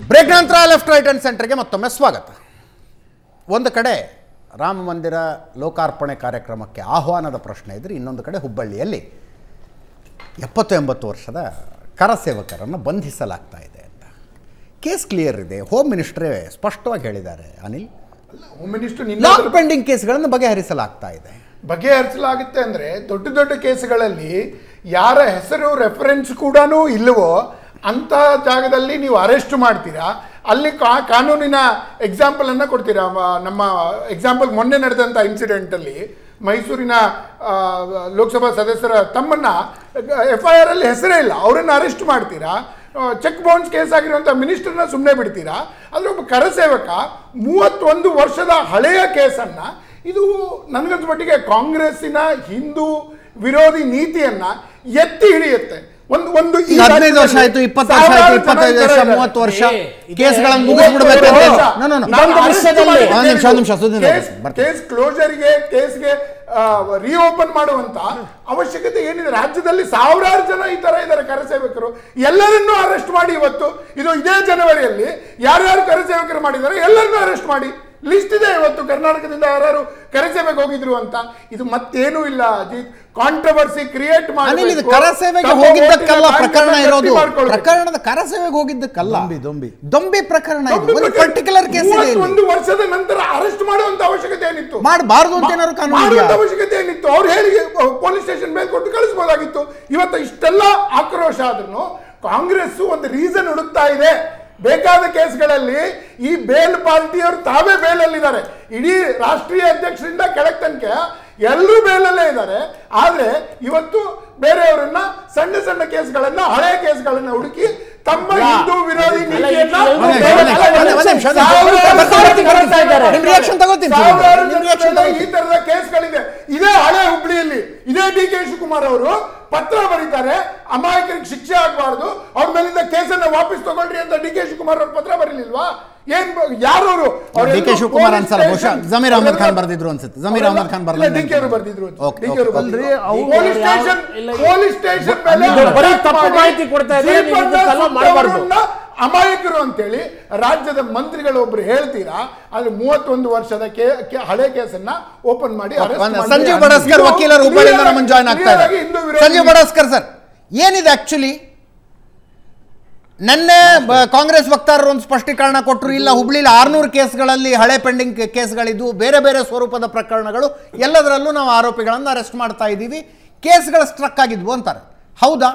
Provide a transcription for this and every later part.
Break ನಂತರ left right and ಸೆಂಟರ್ಗೆ ಮತ್ತೊಮ್ಮೆ ಸ್ವಾಗತ ಒಂದು ಕಡೆ ರಾಮ ಮಂದಿರ ಲೋಕಾರ್ಪಣೆ ಕಾರ್ಯಕ್ರಮಕ್ಕೆ ಆಹ್ವಾನದ ಪ್ರಶ್ನೆ ಇದ್ದರೆ ಇನ್ನೊಂದು ಕಡೆ ಹುಬ್ಬಳ್ಳಿಯಲ್ಲಿ ಎಪ್ಪತ್ತು ಎಂಬತ್ತು ವರ್ಷದ ಕರಸೇವಕರನ್ನು ಬಂಧಿಸಲಾಗ್ತಾ ಇದೆ ಅಂತ ಕೇಸ್ ಕ್ಲಿಯರ್ ಇದೆ ಹೋಮ್ ಮಿನಿಸ್ಟ್ರೇ ಸ್ಪಷ್ಟವಾಗಿ ಹೇಳಿದ್ದಾರೆ ಅನಿಲ್ ಹೋಮ್ ಮಿನಿಸ್ಟರ್ ನಾನ್ ನಿನ್ನ ಪೆಂಡಿಂಗ್ ಕೇಸ್ಗಳನ್ನು ಬಗೆಹರಿಸಲಾಗ್ತಾ ಇದೆ ಬಗೆಹರಿಸಲಾಗುತ್ತೆ ಅಂದ್ರೆ ದೊಡ್ಡ ದೊಡ್ಡ ಕೇಸ್ಗಳಲ್ಲಿ ಯಾರ ಹೆಸರು ರೆಫರೆನ್ಸ್ ಕೂಡ ಇಲ್ಲವೋ ಅಂತ ಜಾಗದಲ್ಲಿ ನೀವು ಅರೆಸ್ಟ್ ಮಾಡ್ತೀರಾ ಅಲ್ಲಿ ಕಾ- ಕಾನೂನಿನ ಎಕ್ಸಾಂಪಲ್ ಅನ್ನ ಕೊಡ್ತೀರಾ ಮ- ನಮ್ಮ ಎಕ್ಸಾಂಪಲ್ ಮೊನ್ನೆ ನಡೆದಂತ ಇನ್ಸಿಡೆಂಟ್ ಅಲ್ಲಿ ಮೈಸೂರಿನ ಆ, ಲೋಕಸಭಾ ಸದಸ್ಯರ ತಮ್ಮನ್ನ ಎಫ್ ಐ ಆರ್ ಅಲ್ಲಿ ಹೆಸರೇ ಇಲ್ಲ ಅವರನ್ನ ಅರೆಸ್ಟ್ ಮಾಡ್ತೀರಾ ಚೆಕ್ ಬೌನ್ಸ್ ಕೇಸ್ ಆಗಿರುವಂಥ ಮಿನಿಸ್ಟರ್ನ ಸುಮ್ಮನೆ ಬಿಡ್ತೀರಾ ಆದರೆ ಒಬ್ಬ ಕರಸೇವಕ ಮೂವತ್ತೊಂದು ವರ್ಷದ ಹಳೆಯ ಕೇಸನ್ನ ಇದು ನನಗನ್ಸ ಮಟ್ಟಿಗೆ ಕಾಂಗ್ರೆಸ್ಸಿನ ಹಿಂದೂ ವಿರೋಧಿ ನೀತಿಯನ್ನ ಎತ್ತಿ ಹಿಡಿಯುತ್ತೆ ಒಂದು ಒಂದು ಈ ಈಗ ಹದಿನೈದು ವರ್ಷ ರಾಜ್ಯದಲ್ಲಿ ಆಯ್ತು ಇಪ್ಪತ್ತು ವರ್ಷ ಆಯ್ತು ಸಾವಿರಾರು ಜನ ಇಪ್ಪತ್ತೈದು ವರ್ಷ ಇದ್ದಾರೆ. ಮೂವತ್ತು ವರ್ಷ ಏ, ಇದೆ. ಕೇಸ್ಗಳನ್ನು ಮೂವತ್ತು ಮುಗಿಸ್ಬಿಡ್ಬೇಕು ಅಂತ ವರ್ಷ. No, no, no. ನಾನು ಒಂದು ಅರೆಸ್ಟ್ ವಿಷಯದಲ್ಲಿ- ಮಾಡಿದ್ದೇನೆ. ಒಂದು ನಿಮಿಷ, ಒಂದು ನಿಮಿಷ, ಸುಧೀಂದ್ರ ಕೇಸ್- ಬರ್ತೀನಿ. ಕೇಸ್ ಕ್ಲೋಸರ್ಗೆ ಕೇಸ್ಗೆ ರಿಓಪನ್ ಮಾಡುವಂತ ಅವಶ್ಯಕತೆ ಏನಿದೆ ರಾಜ್ಯದಲ್ಲಿ ಸಾವಿರಾರು ಜನ ಈ ತರ ಇದ್ದಾರೆ ಕರಸೇವಕರು ಎಲ್ಲರನ್ನೂ ಅರೆಸ್ಟ್ ಮಾಡಿ ಇವತ್ತು ಇದು ಇದೇ ಜನವರಿಯಲ್ಲಿ ಯಾರ್ಯಾರು ಕರಸೇವಕರು ಮಾಡಿದ್ದಾರೆ ಎಲ್ಲರನ್ನೂ ಅರೆಸ್ಟ್ ಮಾಡಿ ಲಿಸ್ಟ್ ಇದೆ ಇವತ್ತು ಕರ್ನಾಟಕದಿಂದ ಯಾರು ಕರಸೇವೆಗೆ ಹೋಗಿದ್ರು ಅಂತ ಇದು ಮತ್ತೇನೂ ಇಲ್ಲ ಅಜಿತ್ ಕಾಂಟ್ರವರ್ಸಿ ಕ್ರಿಯೇಟ್ ಅನಿಲ್ ಇದು ಕರಸೇವೆಗೆ ಹೋಗಿದ್ದಕ್ಕಲ್ಲ ಪ್ರಕರಣ ಇರೋದು ಪ್ರಕರಣದ ಕರಸೇವೆಗೆ ಹೋಗಿದ್ದಕ್ಕಲ್ಲ ದೊಂಬಿ, ದೊಂಬಿ. ದೊಂಬಿ ಪ್ರಕರಣ ಇದು ಒಂದು ಪರ್ಟಿಕ್ಯುಲರ್ ಕೇಸ್ ಇದೆ ಇಲ್ಲಿ. ಒಂದು ವರ್ಷದ ನಂತರ ಅರೆಸ್ಟ್ ಮಾಡುವಂತ ಅವಶ್ಯಕತೆ ಏನಿತ್ತು ಮಾಡಬಾರ್ದು ಅಂತ ಏನಾದ್ರು ಕಾನೂನು ಇದೆಯಾ? ಮಾಡುವಂತ ಅವಶ್ಯಕತೆ ಏನಿತ್ತು ಅವ್ರು ಹೇಳಿ ಪೊಲೀಸ್ ಸ್ಟೇಷನ್ ಮೇಲೆ ಕೊಟ್ಟು ಕಳಿಸಬಹುದಾಗಿತ್ತು ಇವತ್ತು ಇಷ್ಟೆಲ್ಲ ಆಕ್ರೋಶ ಆದ್ರೂ ಕಾಂಗ್ರೆಸ್ ಒಂದು ರೀಸನ್ ಹುಡುಕ್ತಾ ಇದೆ ಬೇಕಾದ ಕೇಸ್ಗಳಲ್ಲಿ ಈ ಬೇಲ್ ಪಾರ್ಟಿಯವರು ತಾವೇ ಬೇಲಲ್ಲಿದ್ದಾರೆ ಇಡೀ ರಾಷ್ಟ್ರೀಯ ಅಧ್ಯಕ್ಷರಿಂದ ಕೆಳಗ್ ತನಕ ಎಲ್ಲರೂ ಬೇಲಲ್ಲೇ ಇದ್ದಾರೆ ಆದ್ರೆ ಇವತ್ತು ಬೇರೆಯವರನ್ನ ಸಣ್ಣ ಸಣ್ಣ ಕೇಸ್ಗಳನ್ನ ಹಳೆ ಕೇಸ್ಗಳನ್ನ ಹುಡುಕಿ ತಮ್ಮ ಹಿಂದೂ ವಿರೋಧಿ ಅಲ್ಲ, ನೀತಿಯನ್ನ ಒಂದೇ- ಒಂದೇ- ಒಂದೇ- ಒಂದೇ ನಿಮಿಷ, ಒಂದೇ ನಿಮಿಷ. ಸಾವಿರಾರು ಬರ್ತೀನಿ, ಬರ್ತೀನಿ, ಬರ್ತಾ ಇದ್ದಾರೆ. ನಿಮ್ reaction ತಗೋತೀನಿ, ಸಾವಿರಾರು ನಿಮ್ reaction ಜನರ ಈ ತಗೋತೀನಿ. ತರದ ಕೇಸ್ಗಳಿದೆ ಇದೇ ಹಳೆ ಹುಬ್ಳಿಯಲ್ಲಿ ಇದೇ ಡಿ ಕೆ ಶಿವಕುಮಾರ್ ಅವರು ಪತ್ರ ಬರೀತಾರೆ ಅಮಾಯಕರಿಗೆ ಶಿಕ್ಷೆ ಆಗಬಾರ್ದು ಅವ್ರ ಮೇಲಿಂದ ಕೇಸನ್ನ ವಾಪಸ್ ತಗೊಳ್ರಿ ಅಂತ ಡಿ ಕೆ ಶಿವಕುಮಾರ್ ಅವ್ರ ಪತ್ರ ಬರಲಿಲ್ವಾ ಏನ್ ಯಾರು ಡಿ ಕೆ ಶಿವಕುಮಾರ್ ಅನ್ಸಲ್ಲ ಬಹುಶಃ ಜಮೀರ್ ಅಹಮದ್ ಖಾನ್ ಬರ್ದಿದ್ರು ಅನ್ಸುತ್ತೆ ಜಮೀರ್ ಅಹಮದ್ ಖಾನ್ ಬರ್ಲಿಲ್ಲ ಡಿ ಕೆ ಅವರು ಬರ್ದಿದ್ರು ಓಕೆ, ಡಿ ಕೆ ಅವರು ಓಕೆ. ಅಲ್ರಿ, ಅವ್ರು ಪೊಲೀಸ್ ಸ್ಟೇಷನ್ ಇಲ್ಲ, ಪೊಲೀಸ್ ಸ್ಟೇಷನ್ ಮೇಲೆ ಇದು ಬರೀ attack ತಪ್ಪು ಮಾಡಿ ಮಾಹಿತಿ ಕೊಡ್ತಾ ಇದ್ದಾರೆ, ನೀವು ಜೀಪನ್ನ ಇದಕ್ಕೆಲ್ಲ ಸುತ್ತವರನ್ನ ಮಾಡ್ಬಾರ್ದು. ಅಮಾಯಕರು ಅಂತೇಳಿ ರಾಜ್ಯದ ಮಂತ್ರಿಗಳು ಒಬ್ರು ಹೇಳ್ತೀರಾ ಆದ್ರೆ ಮೂವತ್ತೊಂದು ವರ್ಷದ ಕೇ- ಕೇ- ಹಳೆ ಕೇಸನ್ನ ಓಪನ್ ಮಾಡಿ arrest ಒಂದು ಮಾಡಿ- ಸಂಜೀವ್ ಬಡಸ್ಕರ್ ಇದು ವಕೀಲರು ಹುಬ್ಬಳ್ಳಿಯಿಂದ clear ನಮ್ಮನ್ನು ಜಾಯ್ನ್ ಆಗ್ತಾ clear ಆಗಿ ಇದ್ದಾರೆ ಹಿಂದೂ ವಿರೋಧಿ ಸಂಜೀವ್ ಬಡಸ್ಕರ್ ಸರ್ ಏನಿದೆ ಆಕ್ಚುಲಿ ನಿನ್ನೆ ಬ- ಕಾಂಗ್ರೆಸ್ ವಕ್ತಾರರು ಒಂದು ಸ್ಪಷ್ಟೀಕರಣ ಕೊಟ್ಟರು ಇಲ್ಲ ಹುಬ್ಳಿಲಿ ಆರ್ನೂರು ಕೇಸ್ಗಳಲ್ಲಿ ಹಳೆ ಪೆಂಡಿಂಗ್ ಕೇಸ್ಗಳಿದ್ದು ಬೇರೆ ಬೇರೆ ಸ್ವರೂಪದ ಪ್ರಕರಣಗಳು ಎಲ್ಲದರಲ್ಲೂ ನಾವು ಆರೋಪಿಗಳನ್ನು ಅರೆಸ್ಟ್ ಮಾಡ್ತಾ ಇದ್ದೀವಿ ಕೇಸ್ಗಳು ಸ್ಟ್ರಕ್ ಆಗಿದ್ವು ಅಂತಾರೆ ಹೌದಾ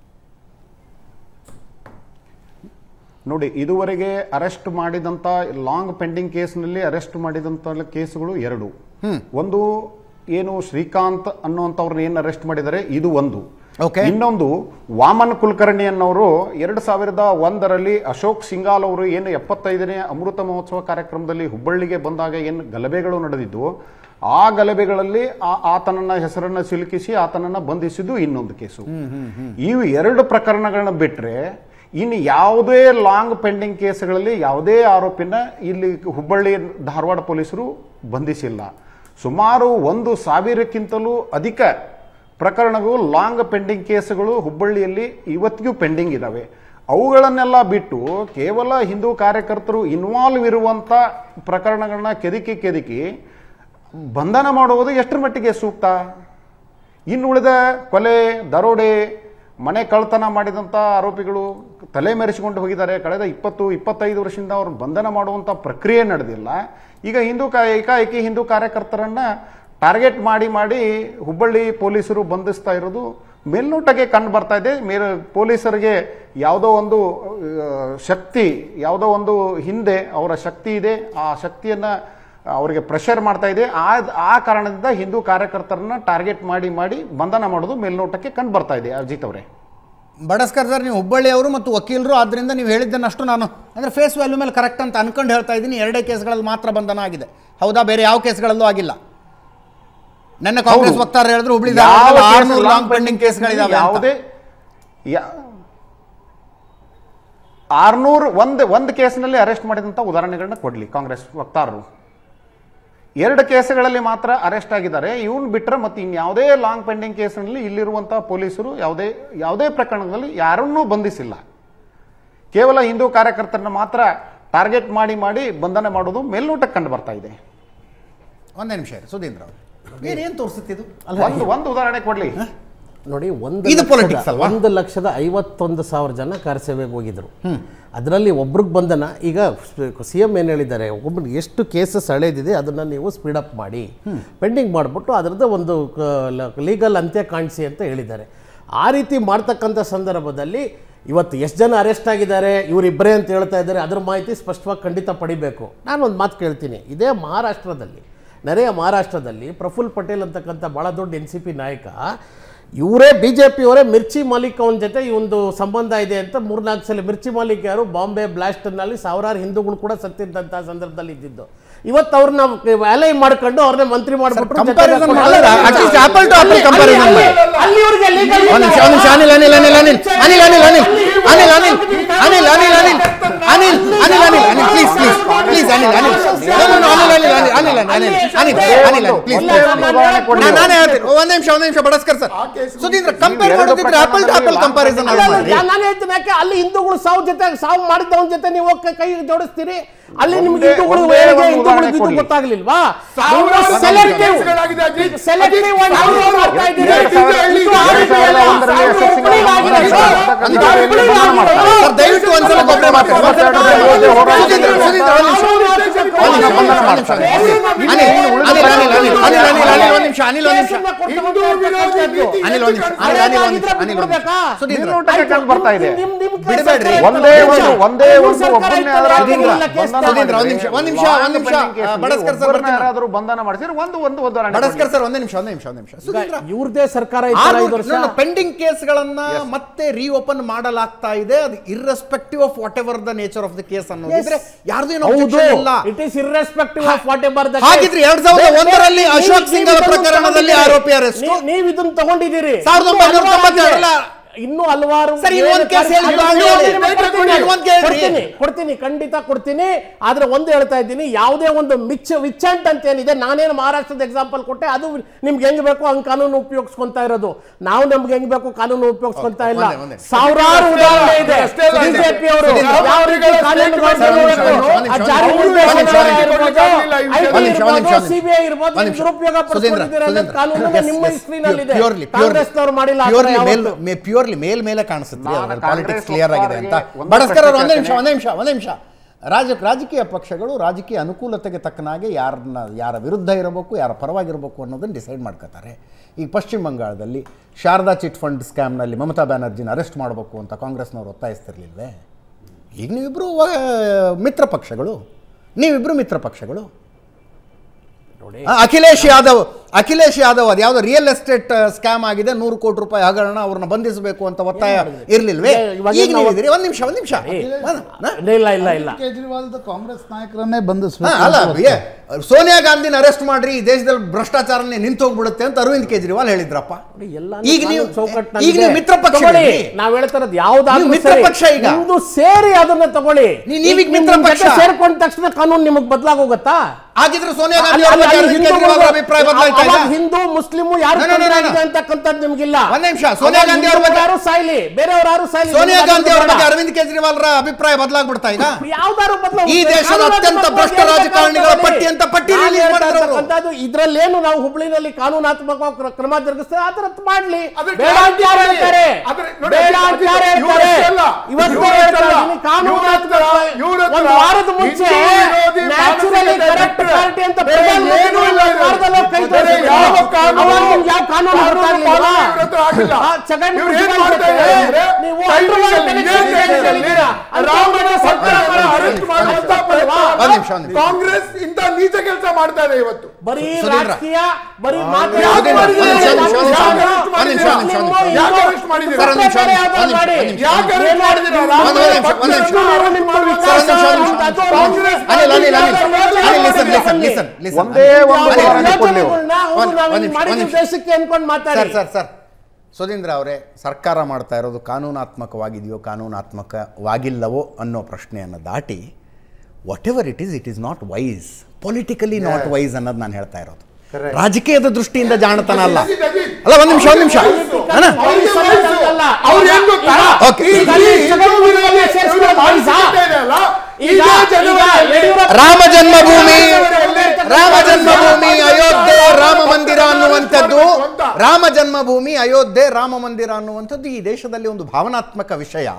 ನೋಡಿ ಇದುವರೆಗೆ ಅರೆಸ್ಟ್ ಮಾಡಿದಂತ ಲಾಂಗ್ ಪೆಂಡಿಂಗ್ ಕೇಸ್ನಲ್ಲಿ ಅರೆಸ್ಟ್ ಮಾಡಿದಂತ ಕೇಸುಗಳು ಎರಡು ಒಂದು ಏನು ಶ್ರೀಕಾಂತ್ ಅನ್ನುವಂಥವ್ರನ್ನ ಏನು ಅರೆಸ್ಟ್ ಮಾಡಿದ್ದಾರೆ ಇದು ಒಂದು Okay. ಇನ್ನೊಂದು ವಾಮನ್ ಕುಲಕರ್ಣಿ ಅನ್ನೋರು ಎರಡು ಸಾವಿರದ ಒಂದರಲ್ಲಿ ಅಶೋಕ್ ಸಿಂಗಾಲ್ ಅವರು ಏನು ಎಪ್ಪತ್ತೈದನೇ ಅಮೃತ ಮಹೋತ್ಸವ ಕಾರ್ಯಕ್ರಮದಲ್ಲಿ ಹುಬ್ಬಳ್ಳಿಗೆ ಬಂದಾಗ ಏನು ಗಲಭೆಗಳು ನಡೆದಿದ್ದು ಆ ಗಲಭೆಗಳಲ್ಲಿ ಆ- ಆತನನ್ನ ಹೆಸರನ್ನ ಸಿಲುಕಿಸಿ ಆತನನ್ನ ಬಂಧಿಸಿದ್ದು ಇನ್ನೊಂದು ಕೇಸು ಇವು ಎರಡು ಪ್ರಕರಣಗಳನ್ನ ಬಿಟ್ರೆ ಇನ್ನು ಯಾವುದೇ ಲಾಂಗ್ ಪೆಂಡಿಂಗ್ ಕೇಸ್ಗಳಲ್ಲಿ ಯಾವುದೇ ಆರೋಪಿನ ಇಲ್ಲಿ ಹುಬ್ಬಳ್ಳಿ ಧಾರವಾಡ ಪೊಲೀಸರು ಬಂಧಿಸಿಲ್ಲ ಸುಮಾರು ಒಂದು ಸಾವಿರಕ್ಕಿಂತಲೂ ಅಧಿಕ ಪ್ರಕರಣಗಳು ಲಾಂಗ್ ಪೆಂಡಿಂಗ್ ಕೇಸುಗಳು ಹುಬ್ಬಳ್ಳಿಯಲ್ಲಿ ಇವತ್ತಿಗೂ ಪೆಂಡಿಂಗ್ ಇದ್ದಾವೆ ಅವುಗಳನ್ನೆಲ್ಲ ಬಿಟ್ಟು ಕೇವಲ ಹಿಂದೂ ಕಾರ್ಯಕರ್ತರು ಇನ್ವಾಲ್ವ್ ಇರುವಂಥ ಪ್ರಕರಣಗಳನ್ನ ಕೆದಕಿ ಕೆದಕಿ ಬಂಧನ ಮಾಡುವುದು ಎಷ್ಟರ ಮಟ್ಟಿಗೆ ಸೂಕ್ತ ಇನ್ನು ಉಳಿದ ಕೊಲೆ ದರೋಡೆ ಮನೆ ಕಳ್ತನ ಮಾಡಿದಂಥ ಆರೋಪಿಗಳು ತಲೆ ಮೆರೆಸಿಕೊಂಡು ಹೋಗಿದ್ದಾರೆ ಕಳೆದ ಇಪ್ಪತ್ತು ಇಪ್ಪತ್ತೈದು ವರ್ಷದಿಂದ ಅವ್ರನ್ನ ಬಂಧನ ಮಾಡುವಂಥ ಪ್ರಕ್ರಿಯೆ ನಡೆದಿಲ್ಲ ಈಗ ಹಿಂದೂ ಕಾ ಏಕಾಏಕಿ ಹಿಂದೂ ಕಾರ್ಯಕರ್ತರನ್ನ ಟಾರ್ಗೆಟ್ ಮಾಡಿ ಮಾಡಿ ಹುಬ್ಬಳ್ಳಿ ಪೊಲೀಸರು ಬಂಧಿಸ್ತಾ ಇರೋದು ಮೇಲ್ನೋಟಕ್ಕೆ ಕಂಡು ಬರ್ತಾ ಇದೆ ಮೇಲ್ ಪೊಲೀಸರಿಗೆ ಯಾವುದೋ ಒಂದು ಆ, ಶಕ್ತಿ ಯಾವುದೋ ಒಂದು ಹಿಂದೆ ಅವರ ಶಕ್ತಿ ಇದೆ ಆ ಶಕ್ತಿಯನ್ನ ಅವರಿಗೆ ಪ್ರೆಷರ್ ಮಾಡ್ತಾ ಇದೆ ಆ ಆ ಕಾರಣದಿಂದ ಹಿಂದೂ ಕಾರ್ಯಕರ್ತರನ್ನ ಟಾರ್ಗೆಟ್ ಮಾಡಿ ಮಾಡಿ ಬಂಧನ ಮಾಡೋದು ಮೇಲ್ನೋಟಕ್ಕೆ ಕಂಡು ಬರ್ತಾ ಇದೆ ಅಜಿತ್ ಅವರೇ ಬಡಸ್ಕರ್ ಸರ್ ನೀವು ಹುಬ್ಬಳ್ಳಿಯವರು ಮತ್ತು ವಕೀಲರು ಆದ್ದರಿಂದ ನೀವು ಹೇಳಿದ್ದನ್ನಷ್ಟು ನಾನು ಅಂದರೆ ಫೇಸ್ ವ್ಯಾಲ್ಯೂ ಮೇಲೆ ಕರೆಕ್ಟ್ ಅಂತ ಅನ್ಕೊಂಡು ಹೇಳ್ತಾ ಇದ್ದೀನಿ ಎರಡೇ ಕೇಸ್ಗಳಲ್ಲಿ ಮಾತ್ರ ಬಂಧನ ಆಗಿದೆ ಹೌದಾ ಬೇರೆ ಯಾವ ಕೇಸ್ಗಳಲ್ಲೂ ಆಗಿಲ್ಲ ನನ್ನ ಕಾಂಗ್ರೆಸ್ ಹೌದು. ವಕ್ತಾರರು ಹೇಳಿದ್ರು ಹುಬ್ಳಿ ಯಾವ ಕೇಸ್ ಆರ್ನೂರು long ಲಾಂಗ್ ಪೆಂಡಿಂಗ್ ಕೇಸ್ಗಳಿದಾವೆ ಅಂತ. ಯಾವುದೇ ಯಾ- ಆರ್ನೂರು ಒಂದು ಒಂದು ಕೇಸ್ನಲ್ಲಿ ಅರೆಸ್ಟ್ ಮಾಡಿದಂಥ ಉದಾಹರಣೆಗಳನ್ನ ಕೊಡ್ಲಿ ಕಾಂಗ್ರೆಸ್ ವಕ್ತಾರರು ಎರಡು ಕೇಸುಗಳಲ್ಲಿ ಮಾತ್ರ ಅರೆಸ್ಟ್ ಆಗಿದ್ದಾರೆ ಇವನ್ ಬಿಟ್ಟರೆ ಮತ್ತೆ ಇನ್ಯಾವುದೇ ಲಾಂಗ್ ಪೆಂಡಿಂಗ್ ಕೇಸ್ನಲ್ಲಿ ಇಲ್ಲಿರುವಂಥ ಪೊಲೀಸರು ಯಾವುದೇ ಯಾವುದೇ ಪ್ರಕರಣದಲ್ಲಿ ಯಾರನ್ನೂ ಬಂಧಿಸಿಲ್ಲ ಕೇವಲ ಹಿಂದೂ ಕಾರ್ಯಕರ್ತರನ್ನ ಮಾತ್ರ ಟಾರ್ಗೆಟ್ ಮಾಡಿ ಮಾಡಿ ಬಂಧನ ಮಾಡೋದು ಮೇಲ್ನೋಟಕ್ಕೆ ಕಂಡು ಬರ್ತಾ ಇದೆ ಒಂದೇ ನಿಮಿಷ ಇರಿ ಸುಧೀಂದ್ರ ಅವರು ಏನೇನು ತೋರಿಸುತ್ತಿದ್ದು ಒಂದು ಒಂದು ಉದಾಹರಣೆ ಕೊಡ್ಲಿ ನೋಡಿ ಒಂದು ಇದು ಲಕ್ಷದ- politics ಅಲ್ವಾ? ಒಂದು ಲಕ್ಷದ ಐವತ್ತೊಂದು ಸಾವಿರ ಜನ ಕಾರ್ಯಸೇವೆಗೆ ಹೋಗಿದ್ರು ಅದರಲ್ಲಿ ಒಬ್ರಿಗೆ ಬಂಧನ ಈಗ ಸಿ ಎಂ ಏನು ಹೇಳಿದ್ದಾರೆ ಒಬ್ರಿಗೆ ಎಷ್ಟು ಕೇಸಸ್ ಹಳೇದಿದೆ ಅದನ್ನು ನೀವು ಸ್ಪೀಡಪ್ ಮಾಡಿ ಪೆಂಡಿಂಗ್ ಮಾಡಿಬಿಟ್ಟು ಅದರದ್ದು ಒಂದು ಲೀಗಲ್ ಅಂತ್ಯ ಕಾಣಿಸಿ ಅಂತ ಹೇಳಿದ್ದಾರೆ ಆ ರೀತಿ ಮಾಡ್ತಕ್ಕಂಥ ಸಂದರ್ಭದಲ್ಲಿ ಇವತ್ತು ಎಷ್ಟು ಜನ ಅರೆಸ್ಟ್ ಆಗಿದ್ದಾರೆ ಇವರಿಬ್ಬರೇ ಅಂತ ಹೇಳ್ತಾ ಇದ್ದಾರೆ ಅದ್ರ ಮಾಹಿತಿ ಸ್ಪಷ್ಟವಾಗಿ ಖಂಡಿತ ಪಡಿಬೇಕು ನಾನು ಒಂದು ಮಾತು ಕೇಳ್ತೀನಿ ಇದೇ ಮಹಾರಾಷ್ಟ್ರದಲ್ಲಿ ನೆರೆಯ ಮಹಾರಾಷ್ಟ್ರದಲ್ಲಿ ಪ್ರಫುಲ್ ಪಟೇಲ್ ಅಂತಕ್ಕಂಥ ಭಾಳ ದೊಡ್ಡ ಎನ್ ಸಿ ಪಿ ನಾಯಕ ಇವರೇ ಬಿ ಜೆ ಪಿಯವರೇ ಮಿರ್ಚಿ ಮಾಲಿಕ್ ಅವನ ಜೊತೆ ಈ ಒಂದು ಸಂಬಂಧ ಇದೆ ಅಂತ ಮೂರ್ನಾಲ್ಕು ಸಲ ಮಿರ್ಚಿ ಮಾಲಿಕ್ ಯಾರು ಬಾಂಬೆ ಬ್ಲಾಸ್ಟ್ನಲ್ಲಿ ಸಾವಿರಾರು ಹಿಂದೂಗಳು ಕೂಡ ಸತ್ತಿದ್ದಂಥ ಸಂದರ್ಭದಲ್ಲಿ ಇದ್ದಿದ್ದು ಇವತ್ತು ಅವ್ರನ್ನ ವ್ಯಾಲೈ ಮಾಡ್ಕೊಂಡು ಅವ್ರನ್ನ ಮಂತ್ರಿ ಮಾಡ್ಬಿಟ್ರು ಜೊತೆಗೆ comparison ಹಾಕೊಂಡು- ಮಾಡಲ್ಲ. At least apple to apple ಅಲ್ಲಿ- comparison ಅಲ್ಲಿ- ಮಾಡಿ. ಅಲ್ಲಿ ಇವ್ರಿಗೆ legal ಒಂದು ನಿಮಿಷ ಒಂದು ನಿಮಿಷ Anil Anil Anil Anil Anil Anil Anil Anil Anil Anil Anil Anil Anil Anil Anil Anil please please please Anil Anil Anil Anil Anil Anil Anil Anil Anil Anil please ಒಂದೇ ಒಂದು ಉದಾಹರಣೆ ಕೊಡ್ಲಿ. ನಾನು ನಾನೇ ಹೇಳ್ತೀನಿ ಒಂದ್ ನಿಮಿಷ ಒಂದ್ ನಿಮಿಷ ಬಡಸ್ಕರ್ ಸರ್ ಸುಧೀಂದ್ರ ಕಂಪೇರ್ ಎರಡು ಮಾಡೋದಿದ್ರೆ ಆಪಲ್ ಟು ಆಪಲ್ ಕಂಪಾರಿಸನ್ ಅಲ್ಲ, ಅಲ್ಲ, ಯಾ- ನಾನು ಹೇಳ್ತೀನಿ ಯಾಕೆ ಅಲ್ಲಿ ಹಿಂದೂಗಳು ಸಾವು ಜೊತೆ ಸಾವು ಮಾಡಿದ್ದವನ ಜೊತೆ ನೀವು ಕೈ- ಕೈ ಜೋಡಿಸ್ತೀರಿ ಅಲ್ಲಿ ನಿಮ್ಗೆ ಒಂದೇ- ಹಿಂದೂಗಳು ಒಂದೇ ಹೇಗೆ ಒಂದು ಹಿಂದೂಗಳು ಉದಾಹರಣೆ ಇದು ಕೊಡ್ಲಿ. ಗೊತ್ತಾಗ್ಲಿಲ್ವಾ ಸಾವಿರಾರು ಸೆಲೆಕ್ಟಿವ್ ಕೇಸ್ಗಳಾಗಿದೆ ಅಜಿತ್. ಸೆಲೆಕ್ಟಿವ್ ಅಜಿತ್, ಸಾವಿರಾರು ಮಾಡ್ತಾ ಇದ್ದೀರಿ. ಎರಡು ಸಾವಿರದ ಇದು ಎರಡು ಆಗಿದೆ ಸಾವಿರದ ಅಲ್ಲ, ಒಂದರಲ್ಲಿ ಸಾವಿರ ಎಸ್ ಎಸ್ ಒಬ್ಬರಿಗೆ ಸಿಂಗ್ ಆಗಿದೆ. ಒಂದು ಇದು ಅಧಿಕಾರಿಯಲ್ಲಿ ಒಬ್ಬರಿಗೆ ಬಂಧನ ಆಗಿದೆ. ಮಾಡ್ತಾರೆ. ಸರ್ ದಯವಿಟ್ಟು ಒಂದ್ಸಲ ಗೊಬ್ಬರ ಮಾತಾಡಿ ಸುಧೀಂದ್ರ ಸುಧೀಂದ್ರ ಒಂದ್ ನಿಮಿಷ ಒಂದ್ ನಿಮಿಷ ಒಂದ್ ನಿಮಿಷ ಒಂದ್ ನಿಮಿಷ ಅನಿಲ್ ಅನಿಲ್ ಅನಿಲ್ ಅನಿಲ್ ಅನಿಲ್ ಅನಿಲ್ ಒಂದ್ ನಿಮಿಷ ಅನಿಲ್ ಒಂದ್ ನಿಮಿಷ ಹಿಂದೂ ವಿರೋಧಿ ನೀತಿ ಅನಿಲ್ ಒಂದ್ ನಿಮಿಷ ಅನಿಲ್ ಅನಿಲ್ ಒಂದ್ ನಿಮಿಷ ಅನಿಲ್ ಒಂದ್ ನಿಮಿಷ ಸುಧೀಂದ್ರ ಮೇಲ್ನೋಟಕ್ಕೆ ಕಂಡು ಬರ್ತಾ ಇದೆ ಬಿಡಬೇಡ್ರಿ. ಒಂದೇ ಒಂದು ಒಂದೇ ಒಂದು ಒಬ್ಬರನ್ನೇ ಸುಧೀಂದ್ರ, ಬಂಧನ ಸುಧೀಂದ್ರ, ಒಂದ್ ಮಾಡಿದ್ರೆ ನಿಮಿಷ, ಒಂದ್ ನಿಮಿಷ, ಒಂದ್ ನಿಮಿಷ. pending case ಅಲ್ಲಿ ಬಡಸ್ಕರ್ ಸರ್ ಒಬ್ಬರನ್ನ ಬರ್ತೀನಿ. ಯಾರಾದ್ರೂ ಬಂಧನ ಮಾಡಿಸಿದ್ರೆ ಒಂದು ಒಂದು ಉದಾಹರಣೆ ಬಡಸ್ಕರ್ ಸರ್ ಒಂದೇ ನಿಮಿಷ ಒಂದೇ ನಿಮಿಷ ಒಂದೇ ನಿಮಿಷ ಸುಧೀಂದ್ರ ಇವ್ರದೇ ಸರ್ಕಾರ ಇತ್ತಲ್ಲ ಐದು ವರ್ಷ ಪೆಂಡಿಂಗ್ ಕೇಸ್ಗಳನ್ನ ಮತ್ತೆ ರೀಓಪನ್ ಮಾಡಲಾಗ್ತಾ ಇದೆ ಅದು irrespective of whatever the nature of the case ಅನ್ನೋದಿದ್ರೆ ಯಾರ್ದು ಏನು ಹೌದು objection ಇಲ್ಲ it is irrespective of whatever ಹಾಗಿದ್ರೆ ಎರಡ್ ಸಾವಿರದ ಒಂದರಲ್ಲಿ ಅಶೋಕ್ ಸಿಂಗ್ ಅವರ ಪ್ರಕರಣದಲ್ಲಿ ಆರೋಪಿ ಅರೆಸ್ಟ್ ನೀವು ಇದನ್ನ ತಗೊಂಡಿದ್ದೀರಿ ಸಾವಿರದ ಒಂಬೈನೂರ ಇನ್ನೂ ತೊಂಬತ್ತೇಳರ ಇನ್ನೂ ಹಲವಾರು ಸರ್, ಇನ್ನೊಂದ್ ಬೇರೆ ಕೇಸ್ ಹೇಳಿ, ಕಾರ್ಯ- ಇನ್ನೊಂದ್ ಕೊಡ್ತೀನಿ, ಹೇಳಿ. ಕೊಡ್ತೀನಿ, ಇನ್ನೊಂದ್ ಕೇಳ್ರಿ. ಕೊಡ್ತೀನಿ ಕೊಡ್ತೀನಿ ಖಂಡಿತ ಕೊಡ್ತೀನಿ ಆದ್ರೆ ಒಂದು ಹೇಳ್ತಾ ಇದ್ದೀನಿ ಯಾವುದೇ ಒಂದು ಮಿಚ್ ವಿಚಂಟ್ ಅಂತ ಏನಿದೆ ನಾನೇನು ಮಹಾರಾಷ್ಟ್ರದ ಎಕ್ಸಾಂಪಲ್ ಕೊಟ್ಟೆ ಅದು ನಿಮ್ಗೆ ಹೆಂಗ್ ಬೇಕು ಹಂಗ್ ಕಾನೂನು ಉಪಯೋಗಿಸ್ಕೊಂತ ಇರೋದು ನಾವು ನಮ್ಗೆ ಹೆಂಗ್ ಬೇಕು ಕಾನೂನು ಉಪಯೋಗಿಸ್ಕೊಂತ ಇಲ್ಲ ಒಂದೇ, ಒಂದೇ. ಸಾವಿರಾರು ಉದಾಹರಣೆ ಇದೆ ಅಷ್ಟೇ ಅಲ್ಲ, ಅಷ್ಟೇ ಅಲ್ಲ. ಬಿಜೆಪಿ ಅವರು ಸುಧೀಂದ್ರ, ಯಾವ ರೀತಿ ಕಾನೂನುಗಳನ್ನು ಸರ್, ಒಂದ್ ನಿಮಿಷ, ತರಬೇಕು, ಒಂದ್ ನಿಮಿಷ, ಆ ಜಾರಿ ಒಂದ್ ನಿಮಿಷ, ನಿರ್ದೇಶನಾಲಯ ಒಂದ್ ನಿಮಿಷ, ಇರ್ಬೋದು, ಒಂದ್ ನಿಮಿಷ, IT ಒಂದ್ ನಿಮಿಷ, ಒಂದ್ ನಿಮಿಷ, ಇರ್ಬೋದು, CBI ಇರ್ಬೋದು, ಒಂದ್ ನೀವು ನಿಮಿಷ. ದುರುಪಯೋಗ ಸುಧೀಂದ್ರ, ಪಡಿಸ್ಕೊಂಡಿದ್ದೀರ ಅನ್ನೋದು ಸುಧೀಂದ್ರ. ಕಾನೂನು Yes, ನಿಮ್ಮ yes. ಹಿಸ್ಟ್ರಿನಲ್ಲಿ ಇದೆ Purely, purely. ಕಾಂಗ್ರೆಸ್ನವರು ಮಾಡಿಲ್ಲ ಆ ಥರ ಪ್ಯೂರ್ಲಿ ಮೇಲ್ ಯಾವತ್ತೂ. ಮೇ ಪ್ಯೂರ್ಲಿ ಮೇಲ್ ಮೇಲೆ ಕಾಣಿಸುತ್ತೆ ನಾನು ಪಾಲಿಟಿಕ್ಸ್ ಕಾಂಗ್ರೆಸ್ ಕ್ಲಿಯರ್ ಆಗಿದೆ ಅಂತ ವಕ್ತಾರರಿಗೆ ಒಂದು ಬಡಸ್ಕರ್ ಅವರು ಒಂದೇ ಪ್ರಶ್ನೆ ನಿಮಿಷ ಒಂದೇ ನಿಮಿಷ ಒಂದೇ ನಿಮಿಷ ರಾಜ ರಾಜಕೀಯ ಪಕ್ಷಗಳು ರಾಜಕೀಯ ಅನುಕೂಲತೆಗೆ ತಕ್ಕನಾಗೆ ಯಾರನ್ನ ಯಾರ ವಿರುದ್ಧ ಇರಬೇಕು ಯಾರ ಪರವಾಗಿರಬೇಕು ಅನ್ನೋದನ್ನು ಡಿಸೈಡ್ ಮಾಡ್ಕೋತಾರೆ ಈಗ ಪಶ್ಚಿಮ ಬಂಗಾಳದಲ್ಲಿ ಶಾರದಾ ಚಿಟ್ ಫಂಡ್ ಸ್ಕ್ಯಾಮ್ನಲ್ಲಿ ಮಮತಾ ಬ್ಯಾನರ್ಜಿನ ಅರೆಸ್ಟ್ ಮಾಡಬೇಕು ಅಂತ ಕಾಂಗ್ರೆಸ್ನವರು ಒತ್ತಾಯಿಸ್ತಿರ್ಲಿಲ್ವೇ ಈಗ ನೀವಿಬ್ಬರು ಮಿತ್ರ ಪಕ್ಷಗಳು ನೀವಿಬ್ಬರು ಮಿತ್ರ ಪಕ್ಷಗಳು ಆ, ಅಖಿಲೇಶ್ ಯಾದವ್ ಅಖಿಲೇಶ್ ಯಾದವ್ ಅದು ಯಾವುದೋ ರಿಯಲ್ ಎಸ್ಟೇಟ್ ಸ್ಕ್ಯಾಮ್ ಆಗಿದೆ ನೂರು ಕೋಟಿ ರೂಪಾಯಿ ಹಗರಣ ಅವ್ರನ್ನ ಬಂಧಿಸಬೇಕು ಅಂತ ಒತ್ತಾಯ ಇರ್ಲಿಲ್ವೇ ಇವಾಗ ಈಗ ನಾವು- ನೀವಿದ್ದೀರಿ ಒಂದ್ ನಿಮಿಷ ಒಂದ್ ನಿಮಿಷ ಇಲ್ಲ ಇಲ್ಲ ಇಲ್ಲ ಕೇಜ್ರಿವಾಲ್ದ ಕಾಂಗ್ರೆಸ್ ನಾಯಕರನ್ನೇ ಹಾ, ಬಂಧಿಸಬೇಕು ಅಲ್ಲ ಏ, ಸೋನಿಯಾ ಗಾಂಧಿನ ಅರೆಸ್ಟ್ ಮಾಡ್ರಿ ಈ ದೇಶದಲ್ಲಿ ಭ್ರಷ್ಟಾಚಾರನೇ ನಿಂತು ಹೋಗ್ಬಿಡುತ್ತೆ ಅಂತ ಅರವಿಂದ್ ಕೇಜ್ರಿವಾಲ್ ಹೇಳಿದ್ರಪ್ಪ ಎಲ್ಲ ಈಗ ನೀವು ಚೌಕಟ್ಟಿನಲ್ಲಿ ಈಗ ನೀವು ಮಿತ್ರ ಪಕ್ಷ ತಗೊಳ್ಳಿ. ಇದ್ದೀರಿ. ನಾವ್ ಹೇಳ್ತಾ ಇರೋದು ಯಾವ್ದಾದ್ರು ನೀವು ಮಿತ್ರ ಸರಿ. ಪಕ್ಷ ಈಗ. ನಿಮ್ದು ಸೇರಿ ಅದನ್ನ ತಗೊಳ್ಳಿ ನೀ- ನೀವೀಗ ನಿಮ್ ಮಿತ್ರ ಜೊತೆ ಪಕ್ಷ. ಸೇರ್ಕೊಂಡ ತಕ್ಷಣ ಕಾನೂನು ನಿಮಗ್ ಬದಲಾಗೋಗತ್ತಾ ಹಾಗಿದ್ರೆ ಸೋನಿಯಾ ಗಾಂಧಿ ಅಲ್ಲಿ- ಅವ್ರ ಅಲ್ಲಿ- ಬಗ್ಗೆ ಅಲ್ಲಿ ಅರವಿಂದ್ ಹಿಂದೂಗಳು- ಕೇಜ್ರಿವಾಲ್ ಅವರ ಅಭಿಪ್ರಾಯ ಬದಲಾಯ್ತಾ ಅವಾಗ ಇದೆ ಹಿಂದೂ ಮುಸ್ಲಿಮು ಯಾರು No, no, no, ತೊಂದ್ರೆ no, no. ಆಗಿದೆ ಅಂತಕ್ಕಂಥದ್ದು ನಿಮ್ಗಿಲ್ಲ ಒಂದ್ ನಿಮಿಷ, ಸೋನಿಯಾ ಅವಾಗ ಗಾಂಧಿ ಅವ್ರ ಬಗ್ಗೆ- ಹಿಂದೂಗಳು ಯಾರು ಸಾಯ್ಲಿ ಬೇರೆಯವ್ರು ಯಾರು ಸಾಯ್ಲಿ ಸೋನಿಯಾ ನಿಮ್ಗೆ ಗಾಂಧಿ ಅವರ ಅದನ್ನ ಬಗ್ಗೆ ಬೇಡ. ಅರವಿಂದ್ ಕೇಜ್ರಿವಾಲ್ ರ ಅಭಿಪ್ರಾಯ ಬದಲಾಗ್ಬಿಡ್ತಾ ಈಗ ಯಾವ್ದಾರು ಬದಲಾವಣೆ ಈ ದೇಶದ ಕಾನೂನು ಅತ್ಯಂತ ಬದಲಾವಣೆ ಭ್ರಷ್ಟ ಹೇಳ್ತಾ ರಾಜಕಾರಣಿಗಳ ಇದ್ದಾರೆ. ಪಟ್ಟಿ ಅಂತ ಪಟ್ಟಿ ನಾನು release ಹೇಳ್ತಾ ಮಾಡಿದ್ರು ಅವರು. ಇರ್ತಕ್ಕಂಥದ್ದು ಇದ್ರಲ್ಲೇನು ನಾವು ಹುಬ್ಳಿನಲ್ಲಿ ಕಾನೂನಾತ್ಮಕ ಕ್ರ- ಕ್ರಮ ಜರುಗಿಸ್ತೇವೆ ಆ ಥರ ಮಾಡ್ಲಿ ಅದ್ರ ಬೇಡ ಅಂತ ಯಾರು clarity ಹೇಳ್ತಾರೆ ಅದ್ರ- ನೋಡಿ, ಬೇಡ ಅದ್ರ- ಅಂತ ಯಾರು ಇವ್ರು ಹೇಳ್ತಾರೆ ಅಷ್ಟೇ ಅಲ್ಲ. ಇವತ್ತು ಇವ್ರು ಹೇಳ್ತಾ ಅಷ್ಟೇ ಅಲ್ಲ. ಇದ್ದೀನಿ, ಕಾನೂನಾತ್ಮಕ ಇವ್ರ ಹತ್ರ- ಇವ್ರ ಹತ್ರ ಒಂದು ವಾರದ ಮುಂಚೆ ಹಿಂದೂ ವಿರೋಧಿ ನ್ಯಾಚುರಲಿ ಮಾನಸಿಕತೆ ಕರೆಕ್ಟ್ ಬಿಟ್ರೆ ಪಾರ್ಟಿ ಅಂತ ಬೇರೆ ಪ್ರಧಾನಮಂತ್ರಿ ಏನೂ ಇಲ್ಲ ಇದು. ಭಾರತದಲ್ಲಿ ಕೈ ಬೇರೆ ತೋರಿಸಿದ್ರು. ಯಾವ ಕಾನೂನು- ಅವಾಗ ನಿಮ್ಗೆ ಯಾವ ಕಾನೂನು ಕಾನೂನು ಗೊತ್ತಾಗ್ಲಿಲ್ವಾ? ಪಾಲನೆ ಇವ್ರ ಹತ್ರ ಆಗಿಲ್ಲ. ಆ, ಸೆಕೆಂಡ್ ಇವ್ರು ಏನ್ ಮುಗಿದ ಮಾಡ್ತಾ ಮೇಲೆ ಇದ್ದಾರೆ ಅಂದ್ರೆ, ನೀವು timing ಅಂಡರ್ವರ್ಲ್ಡ್ ಅಲ್ಲಿ ಎಲೆಕ್ಷನ್ ಇದೇ ಅಂತ ದೇಶದಲ್ಲಿ ಹೇಳಿದ್ದೀರಾ. ರಾಮನ ಸರ್ಕಾರವನ್ನ ಒಂದ್ ಅರೆಸ್ಟ್ ನಿಮಿಷ, ಮಾಡುವಂತ ಒಂದ್ ಪ್ರಯತ್ನ ಒಂದ್ ನಿಮಿಷ, ಒಂದ್ ನಿಮಿಷ. ಕಾಂಗ್ರೆಸ್ ಇಂತ ನೀಚ ಕೆಲಸ ಮಾಡ್ತಾ ಇದೆ ಇವತ್ತು ಬರೀ ಸುಧೀಂದ್ರ. ರಾಜಕೀಯ ಬರೀ ಯಾವ್ದು ಮಾತು ಮಾಡಿದ್ದೀರಾ? ಒಂದ್ ನಿಮಿಷ, ಒಂದ್ ನಿಮಿಷ, ಒಂದ್ ನಿಮಿಷ, ಯಾಕೆ ಒಂದ್ ನಿಮಿಷ, ಒಂದ್ ನಿಮಿಷ, ಒಂದ್ ನಿಮಿಷ. ಯಾಕೆ ಅರೆಸ್ಟ್ ಮಾಡಿದ್ದೀರಾ? ಸರ್, ಒಂದ್ ನಿಮಿಷ, ಒಂದ್ ನಿಮಿಷ, ಒಂದ್ ನಿಮಿಷ, ಮಾಡಿ. ಒಂದ್ ನಿಮಿಷ. ಯಾಕೆ ಅರೆಸ್ಟ್ ಮಾಡಿದ್ದೀರಾ? ಒಂದ್ ನಿಮಿಷ, ಒಂದ್ ನಿಮಿಷ. ರಾಮನ ನಿಮ್ಮ ಸರ್, ಒಂದ್ ನಿಮಿಷ, ಒಂದ್ ನಿಮಿಷ. Congress Anil Anil Anil party Anil listen listen listen listen ಒಂದೇ ಒಂದು ಅನಿಲ್, ಉದಾಹರಣೆ ಅನಿಲ್. ಕೊಡ್ಲಿ ಅವ್ರು. ಯೋಚನೆಗಳ್ನ ಹೌದು ಒಂದ್- ನಾವು ಒಂದ್ ಹಿಂಗ್ ನಿಮಿಷ, ಒಂದ್ ಮಾಡಿದ್ದೀವಿ ನಿಮಿಷ. ದೇಶಕ್ಕೆ ಅನ್ಕೊಂಡು ಮಾತಾಡಿ ಸರ್ ಸರ್ ಸರ್ ಸುಧೀಂದ್ರ ಅವರೇ ಸರ್ಕಾರ ಮಾಡ್ತಾ ಇರೋದು ಕಾನೂನಾತ್ಮಕವಾಗಿದೆಯೋ ಕಾನೂನಾತ್ಮಕವಾಗಿಲ್ಲವೋ ಅನ್ನೋ ಪ್ರಶ್ನೆಯನ್ನು ದಾಟಿ whatever it is it is not wise politically not wise ಅನ್ನೋದು ನಾನು ಹೇಳ್ತಾ ಇರೋದು ರಾಜಕೀಯದ ದೃಷ್ಟಿಯಿಂದ ಜಾಣತನ ಅಲ್ಲ ಅಲ್ಲ ಒಂದ್ ನಿಮಿಷ ಒಂದ್ ನಿಮಿಷ ಅಣ್ಣ ಅವ್ರಿಗೆ ವಯಸ್ಸು. ಅವ್ರು ಏನ್ ಗೊತ್ತಾ? Okay. ಈ- ಈ ಹಿಂದೂ ಜನವರಿಯಲ್ಲಿ ಸೇರ್ಸ್ಕೊಳ್ಳೋದು ಇವರು ಮಾನಸಿಕತೆ ಇದೆ ಅಲ್ಲ, ಈಗ ಇದೇ ಈಗ ಜನವರಿಯಲ್ಲಿ ಯಡಿಯೂರಪ್ಪ ರಾಮ ಜನ್ಮಭೂಮಿ ಜನವರಿಯಲ್ಲಿ ರಾಮ ಜನ್ಮಭೂಮಿ ರಾಮ ಅಯೋಧ್ಯೆ ಮಂದಿರ ರಾಮ ಮಂದಿರ ಅನ್ನುವಂಥದ್ದು ಅಂತ. ರಾಮ ಜನ್ಮಭೂಮಿ ಅಯೋಧ್ಯೆ ರಾಮ ಮಂದಿರ ಅನ್ನುವಂಥದ್ದು ಈ ದೇಶದಲ್ಲಿ ಒಂದು ಭಾವನಾತ್ಮಕ ವಿಷಯ